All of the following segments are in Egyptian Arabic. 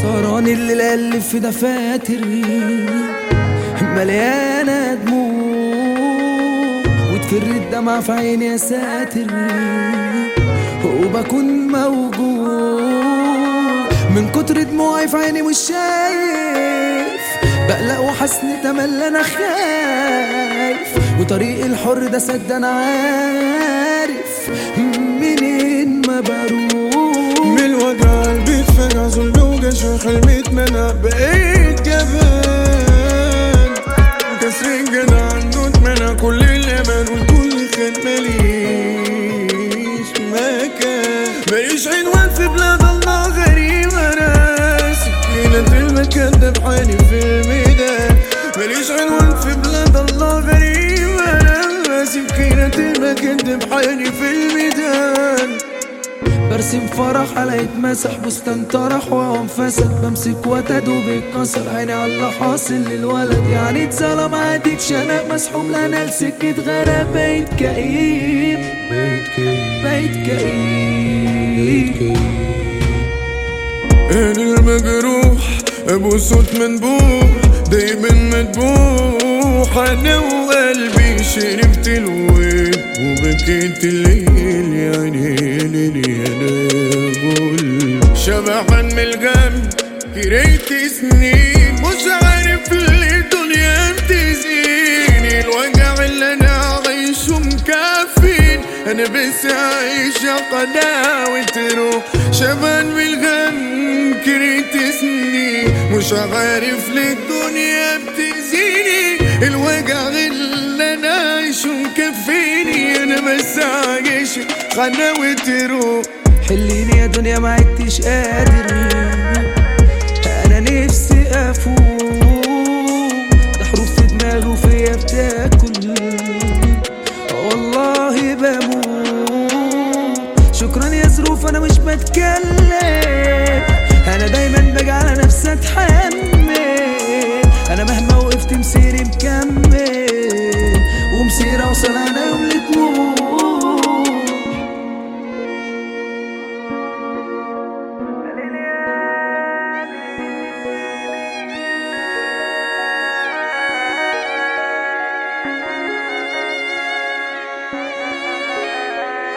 سهران الليل ألف في دفاتر مليانة دموع وتفر الدمع في عيني يا ساتر وبكون موجود من كتر دموعي في عيني مش شايف بقلق وحسن تملي انا خايف وطريق الحر ده سد انا عارف منين ما بروح من الوجع قلبي اتفجع ظلم وجشع حلمت منع بقيت جبان كسر الجدع عنه اتمنع كل الامان والكل كان ماليش مكان ماليش عنوان في بلاد الله غريب انا سكينة المكان ده بحالي في الميدان ماليش عنوان في بلاد الله غريب انا سكينة المكان ده بحالي في الميدان برسم فرح على يتمسح بستان طرح وهو انفسد بمسك وتد وبيتكسر عيني على اللي حاصل للولد يعني اتظلم عادي اتشنق مسحوب لنا لسكة غراب بقيت كئيب بيت كئيب بقيت كئيب انا المجروح ابو صوت منبوح دايما مدبوح انا وقلبي شربت الويل وبكيت الليل يعني ليلي انا بقول شبحا من الجنب كرهت سنين مش عارف ليه الدنيا بتزيني الوجع اللي انا عايشه مكفين انا بس عايش قناوة روح شبان بالغم كرهت سنين مش عارف ليه الدنيا بتزيني الوجع اللي انا عايشه مكفيني انا بس عايش قناوة روح حليني يا دنيا ما عدتش قادر انا نفسي افوق ده حروف في دماغي وفيا بتاكل والله بموت شكرا يا ظروف انا مش بتكلم انا دايما باجي على نفسي اتحمل انا مهما وقفت مسيري مكمل ومسيري اوصل انا يوم لتموت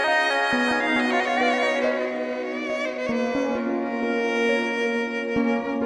thank you